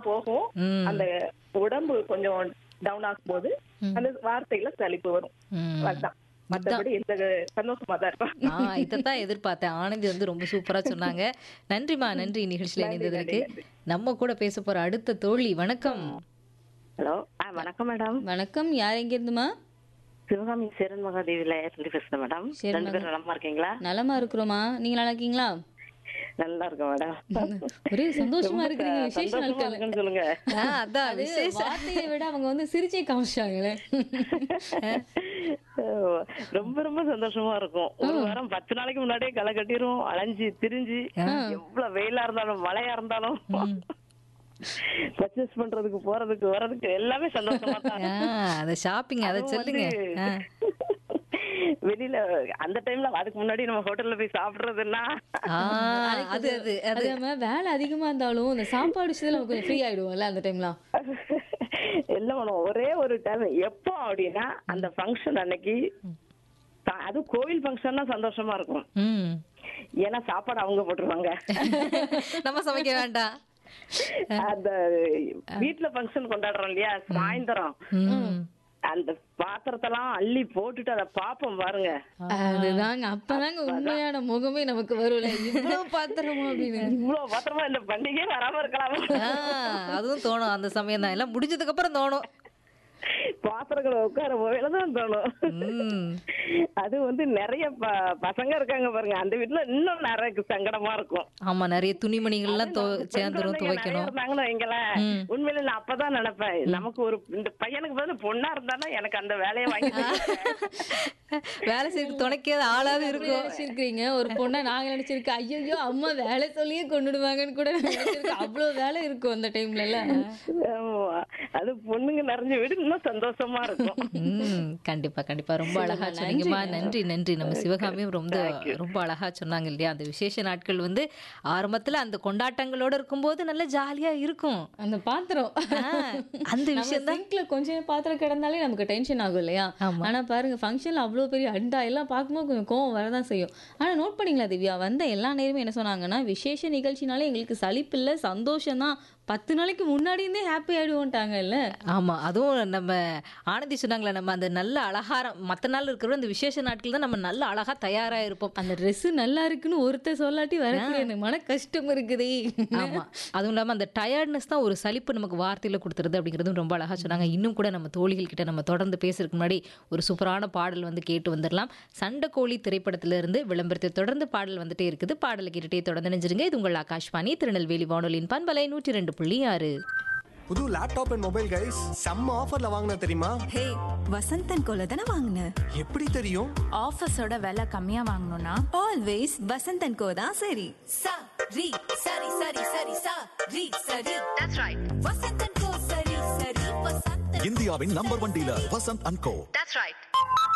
போகும் ம். அந்த உடம்பு கொஞ்சம் டவுன் ஆகும் போது அந்த வார்த்தையில சலிப்பு வரும் ம். அதுதான் மத்தபடி எந்த சந்தோஷமா தான் இருப்பேன் ஆ இதைத்தான் எதிர்பார்த்தேன் ஆனந்தி வந்து ரொம்ப சூப்பரா சொன்னாங்க நன்றிமா நன்றி நிகழ்ச்சியில இணைந்ததற்கு நம்ம கூட பேச போற அடுத்த தோழி வணக்கம் ஹலோ ஆ வணக்கம் மேடம் வணக்கம் யார் எங்க இருந்துமா சிவகாமி சேரன் மகாதேவில இருந்து பேசுறேன் மேடம் சேரன் ரெண்டு பேரும் நலமா இருக்கீங்களா நலமா இருக்கிறோமா நீங்க நல்லா இருக்கீங்களா நல்லா இருக்கேன் மேடம் ஒரே சந்தோஷமா இருக்கிறீங்க விசேஷ சந்தோஷமா நாட்கள் இருக்குன்னு சொல்லுங்க ஆ, அதான் அது விசேஷ வார்த்தையை விட அவங்க வந்து சிரிச்சே காமிச்சாங்களே ரொம்ப ரொம்ப சந்தோஷமா இருக்கும் ஒரு வாரம் பத்து நாளைக்கு முன்னாடியே களை கட்டிரும் அலைஞ்சு திரிஞ்சு எவ்வளவு வெயிலா இருந்தாலும் மழையா இருந்தாலும் பர்ச்சேஸ் பண்றதுக்கு போறதுக்கு வர்றதுக்கு எல்லாமே சந்தோஷமா தான் ஆ, அத ஷாப்பிங் அத அதுவும் சொல்லுங்க வந்து ஆ. வெளியில அந்த டைம்ல அதுக்கு முன்னாடி நம்ம ஹோட்டல்ல போய் சாப்பிடுறதுன்னா ஆ, அது அது அது அது நம்ம வேலை அதிகமா இருந்தாலும் இந்த சாப்பாடு விஷயத்துல நம்ம கொஞ்சம் ஃப்ரீ ஆயிடுவோம்ல அந்த டைம்லாம் எல்லாம் பண்ணுவோம் ஒரே ஒரு டைம் எப்போ அப்படின்னா அந்த ஃபங்க்ஷன் அன்னைக்கு சா- அது கோவில் ஃபங்க்ஷன்னா சந்தோஷமா இருக்கும் ம். ஏன்னா சாப்பாடு அவங்க போட்டுருவாங்க நம்ம சமைக்க வேண்டாம் அந்த வீட்ல ஃபங்க்ஷன் கொண்டாடுறோம் இல்லையா சாயந்தரம் ம். அந்த பாத்திரத்தெல்லாம் அள்ளி போட்டுட்டு அதை பாப்போம் பாருங்க அதுதாங்க அப்பதாங்க உண்மையான முகமே நமக்கு வரும்ல இவ்வளவு பாத்திரமா அப்படின்னு இவ்வளவு பாத்திரமா இந்த பண்டிகை வராம இருக்கலாம் ஆ, அதுவும் தோணும் அந்த சமயம் தான் எல்லாம் முடிஞ்சதுக்கு அப்புறம் தோணும் பாத்திரங்களை உட்கார போவேல தான் தோணும் ம். அது வந்து நிறைய ப- பசங்க இருக்காங்க பாருங்க அந்த வீட்டுல இன்னும் நிறைய சங்கடமா இருக்கும் ஆமா நிறைய துணிமணிகள்லாம் துவ- பெண் சேர்ந்துரும் குழந்தைங்க நிறைய துவைக்கணும் இருந்தாங்கன்னு வைங்களேன், உண்மையில நான் அப்பதான் நினைப்பேன் நமக்கு ஒரு இந்த பையனுக்கு பதில் பொண்ணா இருந்தானா எனக்கு அந்த வேலையை வாங்கி கொடுங்க. வேலை செய்ய துணைக்காத ஆளாவது எப்படி இருக்கும் நினைச்சிருக்கீங்க ஒரு பொண்ணை நாங்க நினைச்சிருக்கோம் ஐயோ அம்மா வேலை சொல்லியே கொண்டுடுவாங்கன்னு கூட நினைச்சிருக்கோம் அவ்வளவு வேலை இருக்கும் அந்த டைம்ல எல்லாம் ஆமா. அது பொண்ணுங்க நிறைஞ்ச வீடு இன்னும் சந்தோஷமா இருக்கும் ம் கண்டிப்பா கண்டிப்பா ரொம்ப அழகா சொன்னீங்கம்மா நன்றி நன்றி நம்ம சிவகாமியும் ரொம்ப ரொம்ப அழகா சொன்னாங்க இல்லையா அந்த விசேஷ நாட்கள் வந்து ஆரம்பத்துல அந்த கொண்டாட்டங்களோட இருக்கும்போது நல்ல ஜாலியா இருக்கும் அந்த பாத்திரம் ஆ, அந்த விஷயம் தான் சிங்க்ல கொஞ்சம் பாத்திரம் கிடந்தாலே நமக்கு டென்ஷன் ஆகும் இல்லையா ஆமா. ஆனா பாருங்க ஃபங்க்ஷன்ல அவ்வளவு பெரிய அண்டா எல்லாம் பார்க்கும்போது கொஞ்சம் கோவம் வரதான் செய்யும் ஆனா நோட் பண்ணீங்களா திவ்யா வந்த எல்லா நேரமும் என்ன சொன்னாங்கன்னா விசேஷ நிகழ்ச்சினாலே எங்களுக்கு சலிப்பு இல்ல சந்தோஷம் தான் பத்து நாளைக்கு முன்னாடி இருந்தே ஹாப்பி ஆயிடுவோம்ட்டாங்கல்ல ஆமா அதுவும் நம்ம ஆனந்தி சொன்னாங்களே நம்ம அந்த நல்ல அழகாரம் மத்த நாள் இருக்கிற அந்த விசேஷ நாட்கள் தான் நம்ம நல்ல அழகா தயாரா இருப்போம் அந்த Dress நல்லா இருக்குன்னு ஒருத்தர் சொல்லாட்டி வரக்கூடிய எனக்கு மன கஷ்டம் இருக்குதே ஆமா அதுவும் இல்லாம அந்த டயர்ட்னஸ் தான் ஒரு சலிப்பு நமக்கு வார்த்தையில கொடுத்துருது அப்படிங்கிறதும் ரொம்ப அழகா சொன்னாங்க இன்னும் கூட நம்ம தோழிகள் கிட்ட நம்ம தொடர்ந்து பேசுறதுக்கு முன்னாடி ஒரு சூப்பரான பாடல் வந்து கேட்டு வந்துடலாம் சண்டைக்கோழி திரைப்படத்துல இருந்து விளம்பரத்தை தொடர்ந்து பாடல் வந்துட்டே இருக்குது பாடலை கேட்டுட்டே தொடர்ந்து நினைஞ்சிருங்க இது உங்கள் ஆகாஷ்வாணி திருநெல்வேலி வானொலியின் பண்பலை நூற்றி ரெண்டு புள்ளி ஆறு புது லேப்டாப் அண்ட் மொபைல் கைஸ் செம்ம ஆஃபர்ல வாங்கின தெரியுமா ஹே வசந்தன் கோல தானே வாங்கின எப்படி தெரியும் ஆஃபீஸோட விலை கம்மியா வாங்கணும்னா ஆல்வேஸ் வசந்தன் கோ தான் சரி sa ri sari sari sari sa ri sari that's right vasantan ko sari sari vasantan இந்தியாவின் number one dealer Vasanth and co that's right